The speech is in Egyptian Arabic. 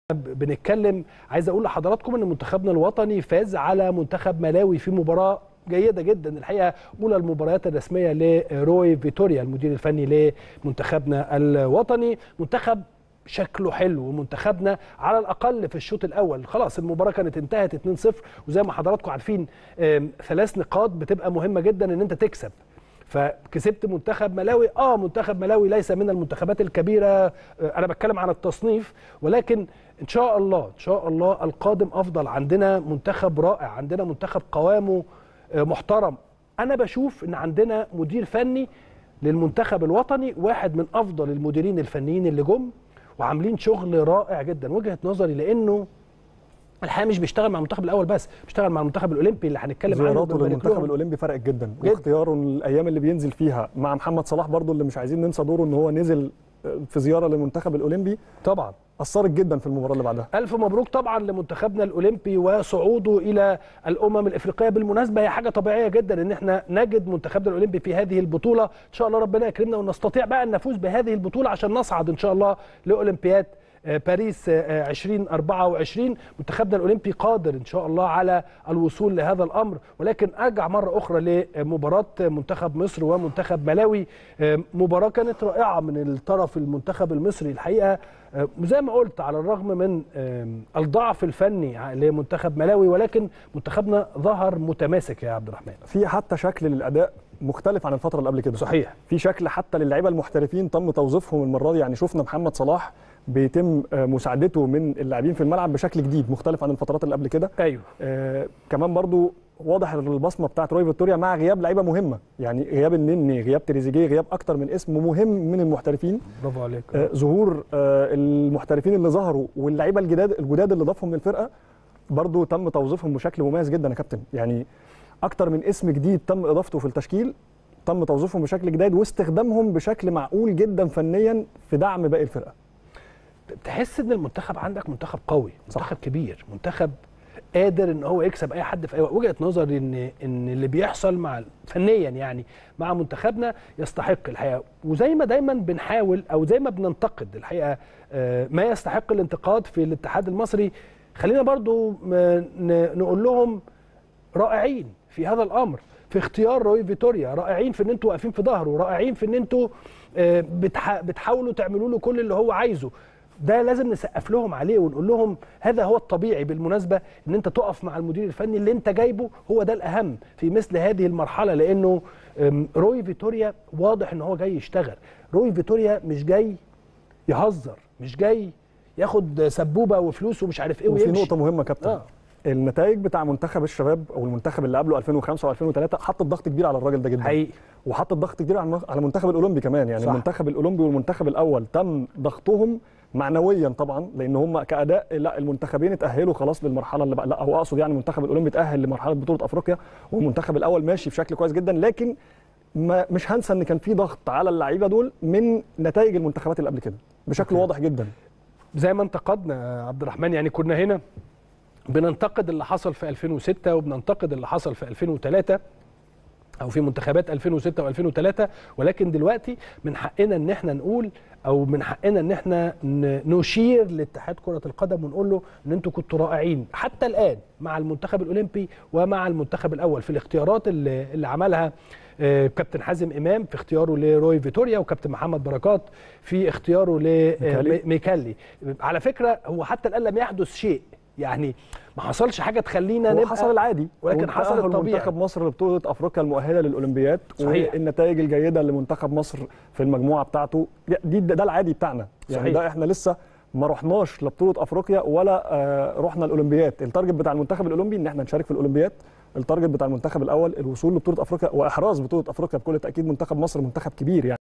بنتكلم عايز اقول لحضراتكم ان منتخبنا الوطني فاز على منتخب ملاوي في مباراه جيده جدا الحقيقه اولى المباريات الرسميه لروي فيتوريا المدير الفني لمنتخبنا الوطني منتخب شكله حلو ومنتخبنا على الاقل في الشوط الاول خلاص المباراه كانت انتهت 2-0 وزي ما حضراتكم عارفين ثلاث نقاط بتبقى مهمه جدا ان انت تكسب فكسبت منتخب ملاوي اه منتخب ملاوي ليس من المنتخبات الكبيره انا بتكلم عن التصنيف ولكن ان شاء الله ان شاء الله القادم افضل عندنا منتخب رائع عندنا منتخب قوامه محترم انا بشوف ان عندنا مدير فني للمنتخب الوطني واحد من افضل المديرين الفنيين اللي جم وعاملين شغل رائع جدا وجهه نظري لانه الحقيقه مش بيشتغل مع المنتخب الاول بس بيشتغل مع المنتخب الاولمبي اللي هنتكلم عنه زياراته للمنتخب الاولمبي فرقت جدا, جداً. واختياره الايام اللي بينزل فيها مع محمد صلاح برضو اللي مش عايزين ننسى دوره ان هو نزل في زياره للمنتخب الاولمبي طبعا اثرت جدا في المباراه اللي بعدها الف مبروك طبعا لمنتخبنا الاولمبي وصعوده الى الامم الافريقيه بالمناسبه هي حاجه طبيعيه جدا ان احنا نجد منتخبنا الاولمبي في هذه البطوله ان شاء الله ربنا يكرمنا ونستطيع بقى ان نفوز بهذه البطوله عشان نصعد ان شاء الله لاولمبياد باريس 2024 منتخبنا الاولمبي قادر ان شاء الله على الوصول لهذا الامر ولكن ارجع مره اخرى لمباراه منتخب مصر ومنتخب ملاوي مباراه كانت رائعه من الطرف المنتخب المصري الحقيقه زي ما قلت على الرغم من الضعف الفني لمنتخب ملاوي ولكن منتخبنا ظهر متماسك يا عبد الرحمن في حتى شكل للاداء مختلف عن الفتره اللي قبل كده صحيح في شكل حتى للعيبه المحترفين تم توظيفهم المره دي يعني شفنا محمد صلاح بيتم مساعدته من اللاعبين في الملعب بشكل جديد مختلف عن الفترات اللي قبل كده ايوه آه كمان برضو واضح البصمه بتاعت روي فيكتوريا مع غياب لعيبه مهمه يعني غياب النني غياب تريزيجيه غياب اكتر من اسم مهم من المحترفين برافو عليك آه ظهور آه المحترفين اللي ظهروا واللعيبه الجداد الجداد اللي ضافهم للفرقه برضو تم توظيفهم بشكل مميز جدا يا كابتن يعني اكتر من اسم جديد تم اضافته في التشكيل تم توظيفهم بشكل جديد واستخدامهم بشكل معقول جدا فنيا في دعم باقي الفرقه تحس ان المنتخب عندك منتخب قوي منتخب صح. كبير منتخب قادر ان هو يكسب اي حد في اي وقت وجهه نظري ان ان اللي بيحصل مع فنيا يعني مع منتخبنا يستحق الحقيقه وزي ما دايما بنحاول او زي ما بننتقد الحقيقه ما يستحق الانتقاد في الاتحاد المصري خلينا برضو نقول لهم رائعين في هذا الامر في اختيار روي فيتوريا رائعين في ان انتوا واقفين في ظهره رائعين في ان انتوا بتحاولوا تعملوا له كل اللي هو عايزه ده لازم نسقف لهم عليه ونقول لهم هذا هو الطبيعي بالمناسبه ان انت تقف مع المدير الفني اللي انت جايبه هو ده الاهم في مثل هذه المرحله لانه روي فيتوريا واضح ان هو جاي يشتغل روي فيتوريا مش جاي يهزر مش جاي ياخد سبوبه وفلوس ومش عارف ايه وفي ويمشي نقطه مهمه كابتن آه. النتائج بتاع منتخب الشباب او المنتخب اللي قبله 2005 و2003 حطت ضغط كبير على الراجل ده جدا حقيقي وحطت ضغط كبير على المنتخب الاولمبي كمان يعني صح. المنتخب الاولمبي والمنتخب الاول تم ضغطهم معنويا طبعا لان هم كاداء لا المنتخبين اتاهلوا خلاص للمرحله اللي بقى لا هو اقصد يعني المنتخب الاولمبي اتاهل لمرحله بطوله افريقيا والمنتخب الاول ماشي بشكل كويس جدا لكن ما مش هنسى ان كان في ضغط على اللعيبه دول من نتائج المنتخبات اللي قبل كده بشكل أوكي. واضح جدا زي ما انتقدنا عبد الرحمن يعني كنا هنا بننتقد اللي حصل في 2006 وبننتقد اللي حصل في 2003 او في منتخبات 2006 و2003 ولكن دلوقتي من حقنا ان احنا نقول او من حقنا ان احنا نشير لاتحاد كره القدم ونقول له ان انتوا كنتوا رائعين حتى الان مع المنتخب الاولمبي ومع المنتخب الاول في الاختيارات اللي, اللي عملها كابتن حازم امام في اختياره لروي فيتوريا وكابتن محمد بركات في اختياره لميكالي على فكره هو حتى الان لم يحدث شيء يعني ما حصلش حاجه تخلينا نبقى حصل العادي ولكن حصل الطبيعي منتخب مصر لبطوله افريقيا المؤهله للاولمبياد صحيح. والنتائج الجيده لمنتخب مصر في المجموعه بتاعته دي ده العادي بتاعنا يعني صحيح. ده احنا لسه ما رحناش لبطوله افريقيا ولا آه رحنا الاولمبياد التارجت بتاع المنتخب الاولمبي ان احنا نشارك في الاولمبياد التارجت بتاع المنتخب الاول الوصول لبطوله افريقيا واحراز بطوله افريقيا بكل تاكيد منتخب مصر منتخب كبير يعني